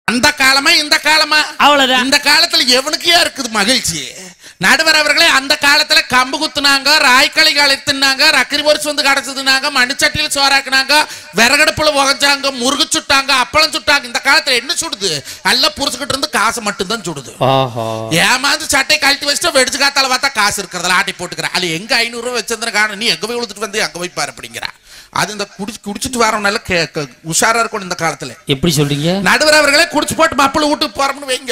அந்த காலமா இந்த காலமா அவ்வளவுதான் இந்த காலத்துல எவனுக்கு இருக்குது மகிழ்ச்சி நடுவர் அவர்களே அந்த காலத்துல கம்பு குத்துனாங்க ராய்க்களி களைத்துனாங்க ரக்கரி பொரிச்சு வந்து கடைச்சதுனாங்க மண்ணுச்சட்டியில் சோறாக்குனாங்க விறகடுப்புல உகஞ்சாங்க முருகு சுட்டாங்க அப்பளம் சுட்டாங்க இந்த காலத்துல என்ன சுடுது எல்லாம் புரிச்சுக்கிட்டு இருந்து காசு மட்டும்தான் சுடுது ஓஹோ ஏமாந்து சட்டை கழட்டி வச்சுட்டு வெடிச்சு காத்தால பார்த்தா காசு இருக்கிறதுல ஆட்டி போட்டுக்கிறேன் அது எங்க ஐநூறு ரூபாய் வச்சிருந்த காணும் நீ எங்க போய் உழுத்துட்டு வந்து அங்க போய் பாரு அப்படிங்கிற அது இந்த குடிச்சு குடிச்சிட்டு வரவனால கே க- உஷாரா இருக்கணும் இந்த காலத்துல எப்படி சொல்றீங்க நடுவர் அவர்களே குடிச்சு போட்டு மாப்பிள்ளை வீட்டுக்கு போறோம்னு வைங்க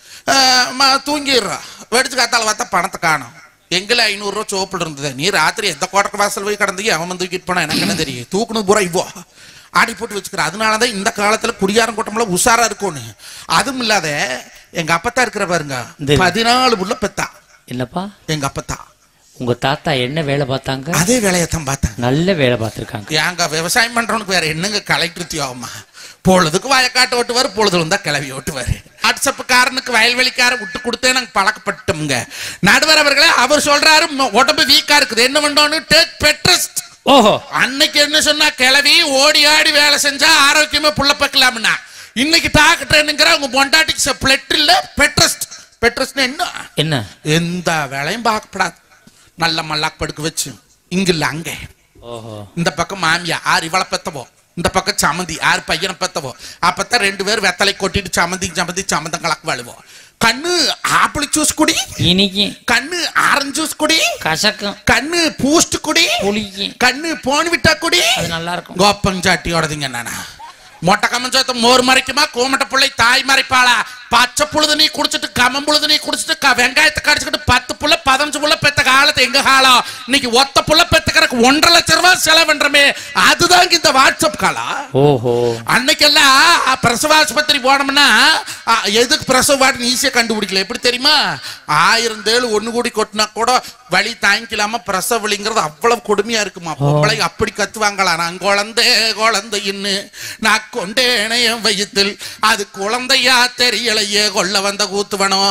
ஆஹ் ம- தூங்கிடுறோம் வெடிச்சு காத்தால பார்த்தா பணத்தை காணும் எங்களை ஐநூறுரூவா சோப்பில் இருந்தது நீ ராத்திரி எந்த கோட்டக்கு வாசல் போய் கடந்தீங்க அவன் வந்து தூக்கிட்டு போனா எனக்கு என்ன தெரியும் தூக்குனது பூரா இவ்வோ ஆடி போட்டு வச்சுக்கிற அதனால தான் இந்த காலத்துல குடியாரம் கூட்டம்லாம் உஷாரா இருக்கணும் அதுவும் இல்லாத எங்க அப்பத்தா இருக்கிற பாருங்க இந்த- பதினாலு புள்ள பெத்தா என்னப்பா எங்க அப்பத்தா உங்க தாத்தா என்ன வேலை பார்த்தாங்க அதே வேலையத்தான் பார்த்தாங்க நல்ல வேலை பார்த்திருக்காங்க ஏங்க விவசாயம் பண்றவனுக்கு வேற என்னங்க கலெக்டர் தியோகமா பொழுதுக்கு வயக்காட்டு ஓட்டுவார் பொழுது வந்தா கிளவி ஓட்டுவார் வாட்ஸ்அப்புக்காரனுக்கு வயல்வெளிக்கார விட்டு கொடுத்தே நாங்க பழக்கப்பட்டோம்ங்க நடுவர் அவர்களே அவர் சொல்றாரு "ம- உடம்பு வீக்கா இருக்குது என்ன பண்ணோன்னு டேக் பெட்ரஸ்ட் ஓஹோ அன்னைக்கு என்ன சொன்னா கிளவி ஓடி ஆடி வேலை செஞ்சா ஆரோக்கியமா புள்ள பக்கலாம்னா இன்னைக்கு டாக்டர் என்னங்கிற உங்க பொண்டாட்டிக்கு பிளட் இல்ல பெட்ரஸ்ட் பெட்ரஸ்ட் என்ன என்ன எந்த வேலையும் பார்க்கப்படாது நல்ல மல்லாக்கு படுக்க வச்சு இங்க இல்ல அங்கே ஓஹோ இந்த பக்கம் மாமியா ஆறு இவளை பெத்தவோ இந்த பக்கம் சமந்தி ஆறு பையனை பெத்தவோ அப்பதான் ரெண்டு பேரும் வெத்தலை கொட்டிட்டு சமந்தி சமந்தி சமந்தம் கலக்கு வாழுவோம் கண்ணு ஆப்பிள் ஜூஸ் குடி இனிக்கு கண்ணு ஆரஞ்சு ஜூஸ் குடி கசக்கும் கண்ணு பூஸ்ட் குடி புளிக்கு கண்ணு போன் விட்டா குடி அது நல்லா இருக்கும் கோப்பஞ்சாட்டியோடதுங்க நானா மொட்டை கம்மஞ்சோத்த மோர் மறைக்குமா கோமட்ட பிள்ளை தாய் மறைப்பாளா பச்சை புழுது நீ குடிச்சிட்டு கமம் புழுது நீ குடிச்சிட்டு க- வெங்காயத்தை கடிச்சுக்கிட்டு பத்து புள்ள பதினஞ்சு புள்ள பெத்த காலத்து எங்க காலம் இன்னைக்கு ஒத்த புள்ள பெத்துக்கிறக்கு ஒன்றரை லட்சம் ரூபாய் செலவுன்றமே அதுதாங்க இந்த வாட்ஸ்அப் காலம் ஓஹோ அன்னைக்கெல்லாம் அ, பிரசவ ஆஸ்பத்திரி போனோம்னா அ, எதுக்கு பிரசவ வார்டு ஈஸியா கண்டுபிடிக்கல எப்படி தெரியுமா ஆயிரம் தேழு ஒண்ணு கூடி கொட்டினா கூட வழி தாங்கிக்கலாம பிரசவ வலிங்கிறது அவ்வளவு கொடுமையா இருக்குமா பொம்பளை அப்படி கத்துவாங்களா நான் குழந்தை குழந்தைன்னு நான் கொண்டேனே என் வயிற்றில் அது குழந்தையா தெரியலையே கொல்ல வந்த கூத்துவனோ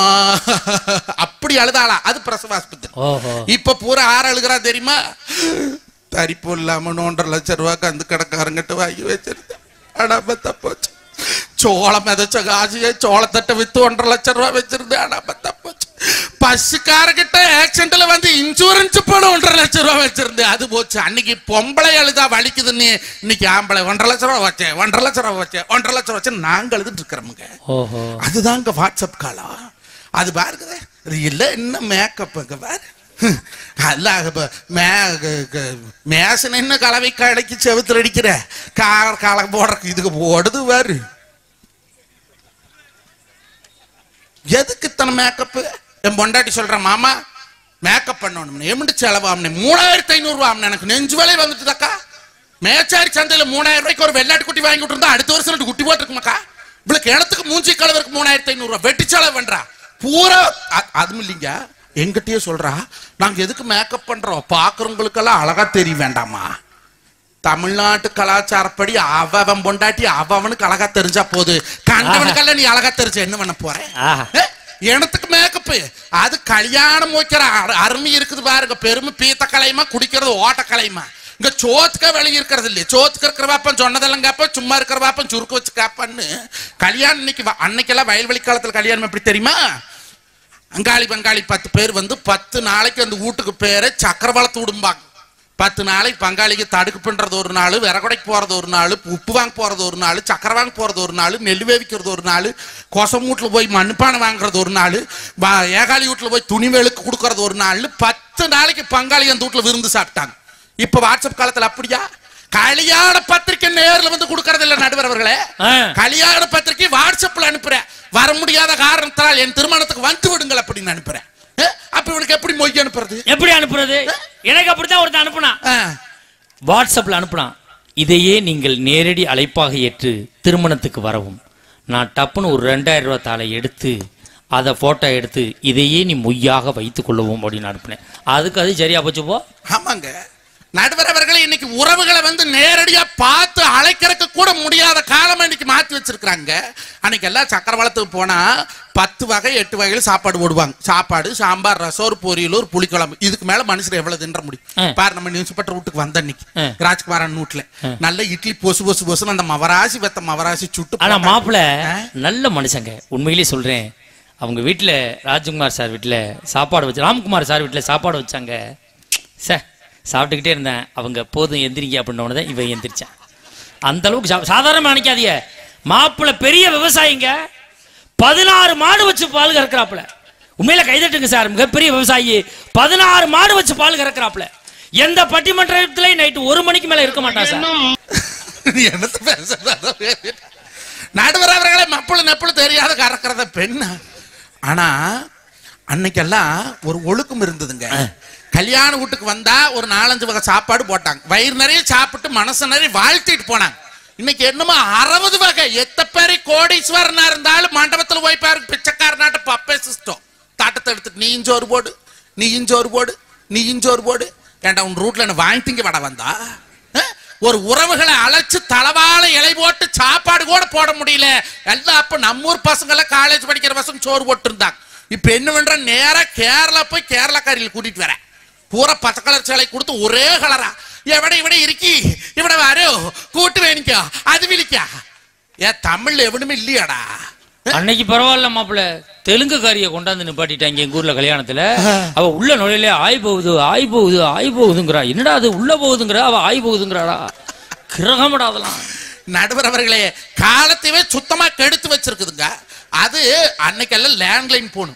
அப்படி அழுதாளா அது பிரசவ ஆஸ்பத்திரி ஓஹோ இப்ப பூரா ஆறு அழுகிறா தெரியுமா தரிப்பு இல்லாம ஒன்றரை லட்சம் ரூபாய்க்கு அந்த கடைக்காரங்கிட்ட வாங்கி வச்சிருந்தேன் ஆனா பத்தா போச்சு சோளம் மிதச்ச காசிய சோளத்தட்டை வித்து ஒன்றரை லட்சம் ரூபாய் வச்சிருந்தேன் ஆனா பத்தா போச்சு பஸ்ஸுக்காரகிட்ட ஆக்சிடென்ட்ல வந்து இன்சூரன்ஸ் பணம் ஒன்றரை லட்சம் ரூபாய் வச்சிருந்தேன் அது போச்சு அன்னைக்கு பொம்பளை அழுதா வலிக்குதுன்னு இன்னைக்கு ஆம்பளை ஒன்றரை லட்சம் ரூபாய் வச்சேன் ஒன்றரை லட்சம் ரூபாய் வச்சேன் ஒன்றரை லட்சம் வச்சு நாங்க அழுதுட்டு இருக்கிறோமுங்க ஓஹோ அதுதாங்க வாட்ஸ்அப் காலம் அது பாருங்க இது இல்லை என்ன மேக்கப் அங்க பாரு ஹம், அல்ல இப்ப மே க- க- மேசன் என்ன கலவை கடைக்கு செவுத்துல அடிக்கிற கால கால போடுற இதுக்கு போடுது பாரு எதுக்கு இத்தனை மேக்கப் என் பொண்டாட்டி சொல்றேன் மாமா மேக்கப் பண்ணணும் எம்பிட்டு செலவாம்னே மூணாயிரத்தி ஐநூறு ரூபா எனக்கு நெஞ்சு வேலை வந்துட்டுதாக்கா மேச்சாரி சந்தையில மூணாயிரம் ரூபாய்க்கு ஒரு வெள்ளாட்டு குட்டி வாங்கி விட்டுருந்தா அடுத்த வருஷம் ரெண்டு குட்டி போட்டுருக்குமாக்கா இவ்வளவு கிணத்துக்கு மூஞ்சி கலவருக்கு மூணாயிரத்தி ஐநூறு ரூபாய் வெட்டி செலவு பண்றா பூரா அ- அதுவும் இல்லைங்க எங்கிட்டயே சொல்றா நாங்க எதுக்கு மேக்கப் பண்றோம் பாக்குறவங்களுக்கெல்லாம் அழகா தெரிய வேண்டாமா தமிழ்நாட்டு கலாச்சாரப்படி அவ அவன் பொண்டாட்டி அவ அவனுக்கு அழகா தெரிஞ்சா போது கண்டவனுக்கெல்லாம் நீ அழகா தெரிஞ்ச என்ன பண்ண போற ஆஹா. ஏ, எனத்துக்கு மேக்கப் அது கல்யாணம் வைக்கிற அரு- அருமை இருக்குது பாருங்க பெருமை பீத்த கலையுமா குடிக்கிறது ஓட்ட கலையுமா இங்க சோத்துக்க வெளியே இருக்கிறது இல்லையா சோத்துக்கு இருக்கிற பாப்பன் சொன்னதெல்லாம் கேப்ப சும்மா இருக்கிற பாப்பன் சுருக்கு வச்சு கேப்பான்னு கல்யாணம் இன்னைக்கு வ- அன்னைக்கெல்லாம் வயல்வெளி காலத்துல கல்யாணம் எப்படி தெரியுமா அங்காளி பங்காளி பத்து பேர் வந்து பத்து நாளைக்கு அந்த வீட்டுக்கு பேரை சக்கரவளத்து விடும்பாங்க பத்து நாளைக்கு பங்காளிக்கு தடுக்கு பண்றது ஒரு நாள் விறகுடைக்கு போறது ஒரு நாள் உப்பு வாங்க போறது ஒரு நாள் சக்கரை வாங்க போறது ஒரு நாள் நெல் வேவிக்கிறது ஒரு நாள் கொசம் வீட்டுல போய் மண்பானை வாங்குறது ஒரு நாள் வ- ஏகாளி வீட்டுல போய் துணி வெளுக்கு கொடுக்கறது ஒரு நாள் பத்து நாளைக்கு பங்காளி அந்த வீட்டுல விருந்து சாப்பிட்டாங்க இப்ப வாட்ஸ்அப் காலத்துல அப்படியா கல்யாண பத்திரிக்கை நேர்ல வந்து கொடுக்கறது இல்ல நடுவர் அவர்களே ஆ. கல்யாண பத்திரிக்கை வாட்ஸ்அப்ல அனுப்புறேன் வர முடியாத காரணத்தினால் என் திருமணத்துக்கு வந்து விடுங்கள் அப்படின்னு அனுப்புறேன் ஏ, அப்ப இவனுக்கு எப்படி மொய் அனுப்புறது எப்படி அனுப்புறது எனக்கு அப்படித்தான் ஒருத்தன் அனுப்புனா ஆ, வாட்ஸ்அப்ல அனுப்புனான் இதையே நீங்கள் நேரடி அழைப்பாக ஏற்று திருமணத்துக்கு வரவும் நான் டப்புன்னு ஒரு ரெண்டாயிரம் ரூபாய் தாளை எடுத்து அதை போட்டோ எடுத்து இதையே நீ மொய்யாக வைத்துக் கொள்ளவும் அப்படின்னு அனுப்புனேன் அதுக்கு அது சரியா போச்சு போ ஆமாங்க நடுவர் அவர்களை இன்னைக்கு உறவுகளை வந்து நேரடியா பார்த்து அழைக்கிறதுக்கு கூட முடியாத காலம் இன்னைக்கு மாத்தி வச்சிருக்காங்க அன்னைக்கு எல்லாம் சக்கரவளத்துக்கு போனா பத்து வகை எட்டு வகையில் சாப்பாடு போடுவாங்க சாப்பாடு சாம்பார் ரசம் ஒரு பொரியல் ஒரு புளிக்குழம்பு இதுக்கு மேல மனுஷன் எவ்வளவு தின்ற ஆ. முடியும் பாரு நம்ம நியூஸ் பேப்பர் வீட்டுக்கு வந்த அன்னைக்கு ஆ. ராஜ்குமாரன் வீட்டுல நல்ல இட்லி பொசு பொசு பொசுன்னு அந்த மவராசி வெத்த மவராசி சுட்டு ஆனா போட்டாங்க. மாப்பிள்ள ஆ? நல்ல மனுஷங்க உண்மையிலேயே சொல்றேன் அவங்க வீட்டுல ராஜ்குமார் சார் வீட்டுல சாப்பாடு வச்சு ராம்குமார் சார் வீட்டுல சாப்பாடு வச்சாங்க சார் சாப்பிட்டுக்கிட்டே இருந்தேன் அவங்க போதும் எந்திரிங்க அப்படின்னோடனே இவன் எந்திரிச்சான் அந்த அளவுக்கு சா- சாதாரணமா நினைக்காதீங்க மாப்பிள்ள பெரிய விவசாயிங்க பதினாறு மாடு வச்சு பால் கறக்குறாப்புல உண்மையில கைதட்டுங்க சார் மிகப்பெரிய விவசாயி பதினாறு மாடு வச்சு பால் கறக்குறாப்புல எந்த பட்டிமன்றத்திலையும் நைட்டு ஒரு மணிக்கு மேல இருக்க மாட்டான் சார் நீ என்னத்த பேசுற நடுவர் அவர்களை மப்பளு நெப்பளு தெரியாத கறக்கிறத பெண் ஆனா அன்னைக்கெல்லாம் ஒரு ஒழுக்கம் இருந்ததுங்க கல்யாண வீட்டுக்கு வந்தா ஒரு நாலஞ்சு வகை சாப்பாடு போட்டாங்க வயிறு நிறைய சாப்பிட்டு மனசு நிறைய வாழ்த்திட்டு போனாங்க இன்னைக்கு என்னமோ அறுபது வகை எத்த பேரை கோடீஸ்வரனா இருந்தாலும் மண்டபத்துல போய் பாரு பிச்சைக்காரனாட்ட பப்பே சிஸ்டம் தாட்டத்தை எடுத்துட்டு நீ இஞ்சோறு போடு நீ இஞ்சோறு போடு நீ இஞ்சோறு போடு ஏன்டா உன் ரூட்ல என்ன வாங்கிங்க வட வந்தா அஹ்? ஒரு உறவுகளை அழைச்சு தளவாழ இலை போட்டு சாப்பாடு கூட போட முடியல எல்லாம் அப்ப நம்ம ஊர் பசங்க காலேஜ் படிக்கிற பசங்க சோறு போட்டு இருந்தாங்க இப்ப என்ன பண்ற நேரா கேரளா போய் கேரளாக்காரியில் கூட்டிட்டு வரேன் பூரா பச்சை கலர் சேலை கொடுத்து ஒரே கலரா எவட இவட இருக்கி இவட வாரோ கூட்டு வேணிக்கோ அது விழிக்கா ஏன் தமிழ்ல எவனுமே இல்லையாடா அன்னைக்கு பரவாயில்ல மாப்பிள்ள தெலுங்கு காரிய கொண்டாந்து நிப்பாட்டிட்டாங்க எங்க ஊர்ல கல்யாணத்துல அவ உள்ள நுழையில ஆய் போகுது ஆய் போகுது ஆய் போகுதுங்கிறா என்னடா அது உள்ள போகுதுங்கிறா அவ ஆய் போகுதுங்கிறாடா கிரகமடா அதெல்லாம் நடுவர் அவர்களே காலத்தையே சுத்தமா கெடுத்து வச்சிருக்குதுங்க அது அன்னைக்கெல்லாம் லேண்ட்லைன் போன்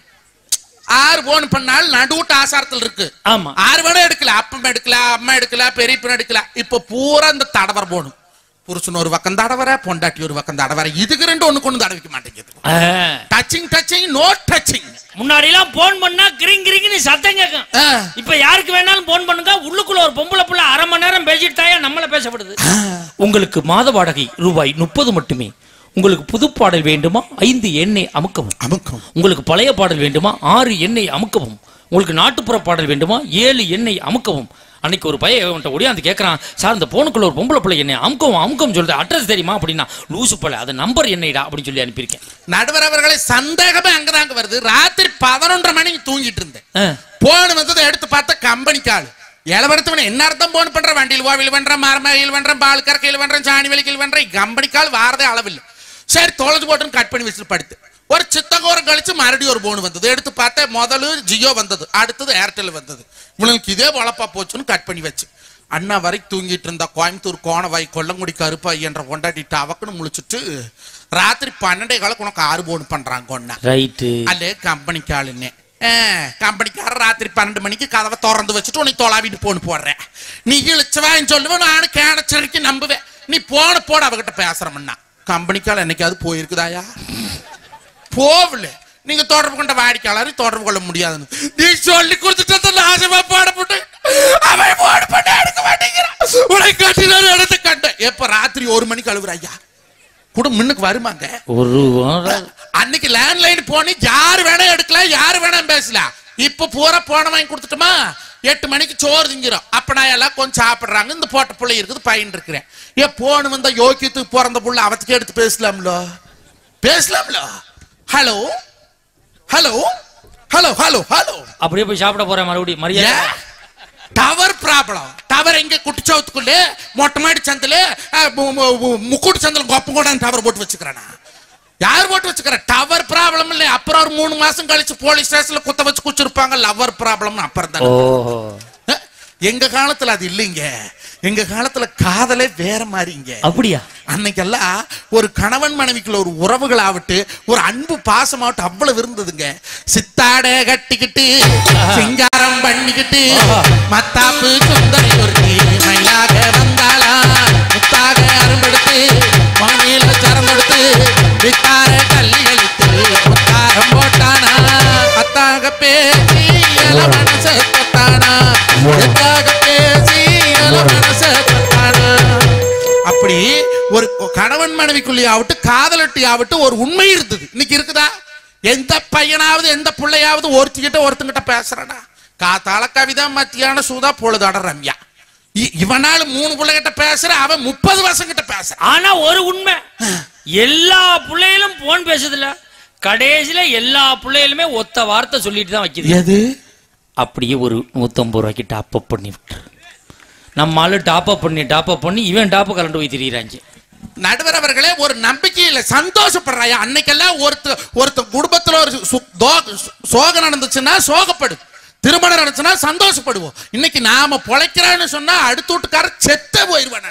ஆறு போன் பண்ணாலும் நடுவுட்டு ஆசாரத்தில் இருக்கு ஆமா ஆறு வேணா எடுக்கல அப்பம் எடுக்கல அம்மா எடுக்கல பெரியப்பன் எடுக்கல இப்ப பூரா இந்த தடவர் போகணும் புருஷன் ஒரு பக்கம் தடவர பொண்டாட்டி ஒரு பக்கம் தடவர இதுக்கு ரெண்டு ஒண்ணுக்கு ஒண்ணு தடவிக்க மாட்டேங்குது ஆ. டச்சிங் டச்சிங் நோ டச்சிங் முன்னாடி எல்லாம் போன் பண்ணா கிரிங் கிரிங்னு சத்தம் கேட்கும் இப்ப யாருக்கு வேணாலும் போன் பண்ணுங்க உள்ளுக்குள்ள ஒரு பொம்பளை புள்ள அரை மணி நேரம் பேசிட்டு தாயா நம்மள பேசப்படுது உங்களுக்கு மாத வாடகை ரூபாய் முப்பது மட்டுமே உங்களுக்கு புது பாடல் வேண்டுமா ஐந்து எண்ணெய் அமுக்கவும் அமுக்கம் உங்களுக்கு பழைய பாடல் வேண்டுமா ஆறு எண்ணெய் அமுக்கவும் உங்களுக்கு நாட்டுப்புற பாடல் வேண்டுமா ஏழு எண்ணெய் அமுக்கவும் அன்னைக்கு ஒரு பையன் அவன்கிட்ட ஒடியாந்து கேட்கறான் சார் இந்த போனுக்குள்ள ஒரு பொம்பளை பிள்ளை என்னை அமுக்கவும் அமுக்கவும் சொல்லுது அட்ரஸ் தெரியுமா அப்படின்னா லூசு பல அது நம்பர் என்னைடா அப்படின்னு சொல்லி அனுப்பியிருக்கேன் நடுவர் அவர்களை சந்தேகமே அங்கதாங்க வருது ராத்திரி பதினொன்றரை மணிக்கு தூங்கிட்டு இருந்தேன் ஆ. போன் வந்ததை எடுத்து பார்த்தா கம்பெனிக்கு ஆளு இளவரத்தவன் என்ன அர்த்தம் போன் பண்ற வண்டியில் கோவில் பண்றேன் மரமையில் பண்றேன் பால் கறக்கையில் பண்றேன் சாணி வலிக்கையில் பண்றேன் கம்பெனிக்கால் வாரதே அளவில்லை சரி தொலைஞ்சு போட்டுன்னு கட் பண்ணி வச்சுட்டு படுத்து ஒரு சித்தகோரம் கழிச்சு மறுபடியும் ஒரு போன் வந்தது எடுத்து பார்த்தா முதல்ல ஜியோ வந்தது அடுத்தது ஏர்டெல் வந்தது இவனுக்கு இதே வளப்பா போச்சுன்னு கட் பண்ணி வச்சு அண்ணா வரைக்கும் தூங்கிட்டு இருந்தா கோயம்புத்தூர் கோணவாய் கொல்லங்குடி கருப்பாய் என்ற கொண்டாடிட்டு அவக்குன்னு முழிச்சிட்டு ராத்திரி பன்னெண்டே காலுக்கு உனக்கு ஆறு போன் பண்றாங்க கொண்டா ரைட்டு அல்ல கம்பெனிக்கு ஆளுன்னு கம்பெனிக்காரர் ராத்திரி பன்னெண்டு மணிக்கு கதவை திறந்து வச்சுட்டு உனக்கு தொலாவிட்டு போன்னு போடுறேன் நீ இழிச்சவான்னு சொல்லுவேன் நானும் கேனச்சரிக்கு நம்புவேன் நீ போன போட அவகிட்ட பேசுறமுன்னா கம்பெனிக்கால என்னைக்காவது போயிருக்குதாயா போகல நீங்க தொடர்பு கொண்ட வாடிக்கையாளரை தொடர்பு கொள்ள முடியாதுன்னு நீ சொல்லி கொடுத்துட்டு நாசமா பாடப்பட்டு அவன் போட பண்ண எடுக்க மாட்டேங்கிறான் உனக்கு கட்டினாரு இடத்த கண்டேன் எப்ப ராத்திரி ஒரு மணிக்கு அழுவுற ஐயா கூட முன்னுக்கு வருமாங்க ஒரு வாரம் அன்னைக்கு லேண்ட்லைன் போனி யாரு வேணா எடுக்கலாம் யாரு வேணா பேசலாம் இப்ப பூரா போன வாங்கி கொடுத்துட்டுமா எட்டு மணிக்கு சோறு திங்கிறோம் அப்ப நான் எல்லாம் கொஞ்சம் சாப்பிடுறாங்க இந்த போட்ட புள்ளை இருக்குது பையன் இருக்கிறேன் ஏ போன வந்தா யோக்கியத்துக்கு பிறந்த புள்ள அவத்துக்கு எடுத்து பேசலாம்ல பேசலாம்ல hello hello hello hello hello அப்படியே போய் சாப்பிட போறேன் மறுபடியும் மரியாதை டவர் ப்ராப்ளம் டவர் எங்க குட்டிச்சவத்துக்குள்ளே மொட்டை மாடி சந்தில முக்கூட்டு சந்தில கொப்பம் கூட டவர் போட்டு வச்சுக்கிறேனா யார் போட்டு வச்சுக்கிற டவர் ப்ராப்ளம் இல்லை அப்புறம் ஒரு மூணு மாசம் கழிச்சு போலீஸ் ஸ்டேஷன்ல குத்த வச்சு குச்சிருப்பாங்க லவர் ப்ராப்ளம் அப்புறம் தானே ஓஹோ அஹ், எங்க காலத்துல அது இல்லைங்க எங்க காலத்துல காதலே வேற மாதிரிங்க அப்படியா அன்னைக்கெல்லாம் ஒரு கணவன் மனைவிக்குள்ள ஒரு உறவுகள் ஆகட்டு ஒரு அன்பு பாசமாகட்டும் அவ்வளவு இருந்ததுங்க சித்தாட கட்டிக்கிட்டு சிங்காரம் பண்ணிக்கிட்டு மத்தாப்பு சுந்தரி ஒருத்தி மயிலாக வந்தாளா முத்தாக அரும்பெடுத்து மணியில சரம்பெடுத்து வித்தார கல்லி அழித்து முத்தாரம் போட்டானா அத்தாக பேசி இள மனச தொட்டானா எத்தாக பேசி இள மனச தொட்டானா அப்படி ஒரு கணவன் மனைவிக்குள்ளே ஆகட்டும் காதலட்டி ஆகட்டும் ஒரு உண்மை இருந்தது இன்னைக்கு இருக்குதா எந்த பையனாவது எந்த பிள்ளையாவது ஒருத்திக்கிட்ட ஒருத்தங்கிட்ட பேசுறடா காத்தால கவிதா மத்தியான சூதா பொழுதாட ரம்யா இ- இவனால மூணு பிள்ளைகிட்ட பேசுற அவன் முப்பது வருஷம் கிட்ட பேசுறான் ஆனா ஒரு உண்மை எல்லா பிள்ளைகளும் போன் பேசுதுல கடைசியில எல்லா பிள்ளைகளுமே ஒத்த வார்த்தை சொல்லிட்டு தான் வைக்குது எது அப்படியே ஒரு நூத்தம்பது ரூபாய்க்கு டாப் அப் பண்ணி விட்டுரு நம்ம ஆளு டாப் அப் பண்ணி டாப் அப் பண்ணி இவன் டாப் கலண்டு போய் திரியிறாங்க நடுவர் அவர்களே ஒரு நம்பிக்கையில சந்தோஷப்படுறாயா அன்னைக்கெல்லாம் ஒருத்த ஒருத்த குடும்பத்துல ஒரு சு- தோ- சோகம் நடந்துச்சுன்னா சோகப்படு திருமணம் நடந்துச்சுன்னா சந்தோஷப்படுவோம் இன்னைக்கு நாம பொழைக்கிறான்னு சொன்னா அடுத்த வீட்டுக்காரர் செத்த போயிருவான்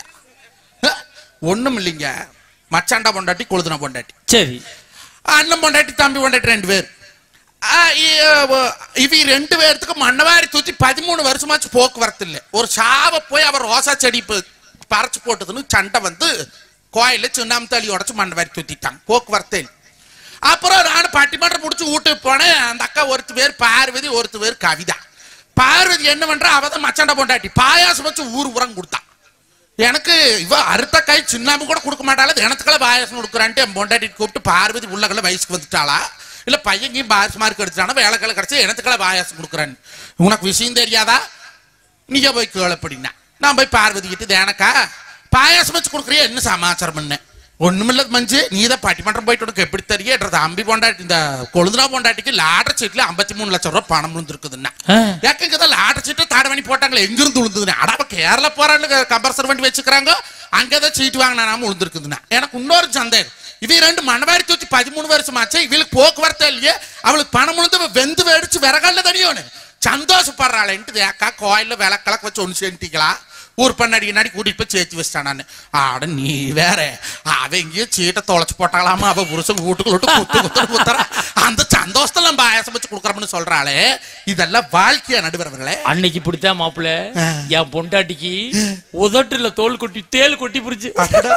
ஒண்ணும் இல்லைங்க மச்சாண்டா பொண்டாட்டி கொழுதுன பொண்டாட்டி சரி அண்ணன் பொண்டாட்டி தம்பி பொண்டாட்டி ரெண்டு பேர் ஆ, இ- அஹ், இவ ரெண்டு பேர்த்துக்கு மண்ணவாரி தூத்தி பதிமூணு வருஷமாச்சு போக்குவரத்து இல்லை ஒரு சாவ போய் அவர் ரோசா செடி ப- பறிச்சு போட்டதுன்னு சண்டை வந்து கோயில சுண்ணாம்பு உடச்சு மண்ணவாரி தூத்திட்டாங்க போக்குவரத்து இல்லை அப்புறம் நான் பட்டிமன்றம் முடிச்சு வீட்டுக்கு போனேன் அந்த அக்கா ஒருத்து பேர் பார்வதி ஒருத்து பேர் கவிதா பார்வதி என்ன பண்றா அவ தான் மச்சாண்ட பொண்டாட்டி பாயாசம் வச்சு ஊர் உரம் கொடுத்தான் எனக்கு இவ அறுத்த கை சின்னாம்பு கூட கொடுக்க மாட்டாளா எனத்துக்கெல்லாம் பாயாசம் கொடுக்குறான்ட்டு என் பொண்டாட்டி கூப்பிட்டு பார்வதி உள்ளகள வயசுக்கு வந்துட்டாளா இல்ல பையனையும் பாயசம் மார்க் எடுத்துட்டானா வேலைக்கலை கிடைச்சி எனத்துக்கெல்லாம் பாயாசம் கொடுக்குறான்னு உனக்கு விஷயம் தெரியாதா நீங்க போய் கேளு அப்படின்னா நான் போய் பார்வதி கிட்ட தேனக்கா பாயாசம் வச்சு கொடுக்குறியா என்ன சமாச்சாரம் பண்ண ஒண்ணுமில்ல மஞ்சு நீ தான் பட்டிமன்றம் போயிட்டு உனக்கு எப்படி தெரியன்றது அம்பி பொண்டாட்டி இந்த கொழுதுனா பொண்டாட்டிக்கு லாட்டர் சீட்ல ஐம்பத்தி மூணு லட்சம் ரூபாய் பணம் விழுந்திருக்குதுன்னா ஆ. ஏக்கங்க தான் லாட்டர் சீட்டு தாட பண்ணி போட்டாங்களே எங்கிருந்து விழுந்ததுன்னு அடாப்ப கேரளா போறான்னு கம்பர் சர்வெண்ட் வச்சுக்கிறாங்க அங்கதான் சீட்டு வாங்கினாம விழுந்திருக்குதுன்னா எனக்கு இன்னொரு சந்தேகம் இவ ரெண்டு மணவாரி தூக்கி பதிமூணு வருஷமாச்சு இவளுக்கு போக்குவரத்து இல்லையே அவளுக்கு பணம் விழுந்து இவ வெந்து வெடிச்சு விறகல்ல தனியோன்னு சந்தோஷப்படுறாளேன்ட்டு ஏக்கா கோயில்ல விளக்கலக்கு வச்சு ஒன்று செஞ்சிட்டீங்களா ஊர் பண்ணாடி நாடி கூட்டிட்டு போய் சேர்த்து வச்சிட்டான் நான் ஆட நீ வேற அவ எங்கேயோ சீட்டை தொலைச்சு போட்டாலாமா அவ புருஷன் வீட்டுக்குள்ள விட்டு குத்து குத்து குத்துறா அந்த சந்தோஷத்துல நம்ம பாயாசம் வச்சு கொடுக்குறோம்னு சொல்றாளே இதெல்லாம் வாழ்க்கையா நடுவர்களே அன்னைக்கு இப்படித்தான் மாப்பிள்ள என் பொண்டாட்டிக்கு உதட்டுல தோல் கொட்டி தேல் கொட்டி புடிச்சு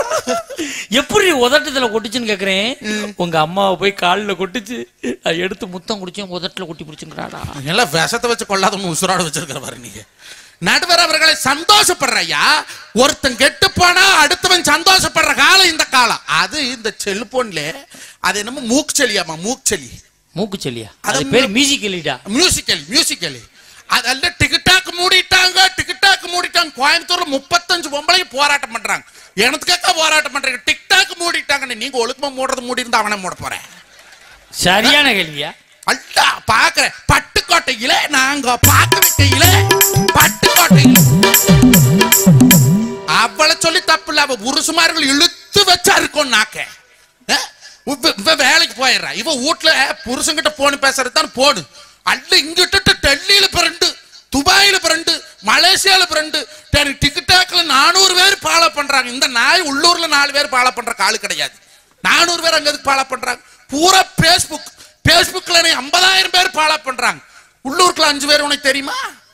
எப்படி உதட்டத்துல கொட்டுச்சுன்னு கேக்குறேன் உங்க அம்மாவை போய் கால்ல கொட்டுச்சு அதை எடுத்து முத்தம் குடிச்சேன் உதட்டுல கொட்டி பிடிச்சுங்கிறாடா எல்லாம் விஷத்தை வச்சு கொள்ளாதவங்க உசுரோட வச்சிருக்கிற பாரு நீங்க நடுவர் அவர்களை சந்தோஷப்படுறையா ஒருத்தன் கெட்டு போனா அடுத்தவன் சந்தோஷப்படுற காலம் இந்த காலம் அது இந்த செல்போன்ல அது என்னமோ மூக்குச்செலியாமா மூக்குச்செலி மூக்கு சொல்லியா அது அது பேர் மியூசிக் இல்லைடா மியூசிக்கல் மியூசிக்கல் அதெல்லாம் டிக்கெட்டாக்கு மூடிட்டாங்க டிக்கெட்டாக்கு மூடிட்டாங்க கோயம்புத்தூர்ல முப்பத்தஞ்சு பொம்பளை போராட்டம் பண்றாங்க எனத்துக்காக போராட்டம் பண்றாங்க டிக்டாக் மூடிட்டாங்கன்னு நீங்க ஒழுக்கமா மூடுறது மூடி இருந்தா அவனை மூட போறேன் சரியான கேள்வியா அல்ல பாக்குறேன் பட்டுக்கோட்டையில நாங்க பார்க்க விட்டையில பட்டுக்கோட்டையில அவளை சொல்லி தப்பு இல்ல அவ புருஷமார்கள் இழுத்து வச்சா இருக்கும் நாக்க அஹ்? இவ- இவ வேலைக்கு போயிடுறா இவ வீட்டுல புருஷன்கிட்ட போன் பேசுறது தான் போனு அல்ல இங்கிட்டு டெல்லியில பிறண்டு துபாயில பிறண்டு மலேசியால பிறண்டு டிக்டாக்ல நானூறு பேர் ஃபாலோ பண்றாங்க இந்த நாய் உள்ளூர்ல நாலு பேர் ஃபாலோ பண்ற ஆளு கிடையாது நானூறு பேர் அங்க எதுக்கு ஃபாலோ பண்றாங்க பூரா பேஸ்புக் பேஸ்புக்ல ஐம்பதாயிரம் பேர் ஃபாலோ பண்றாங்க உள்ளூருக்குள்ள அஞ்சு பேர் உனக்கு தெரியுமா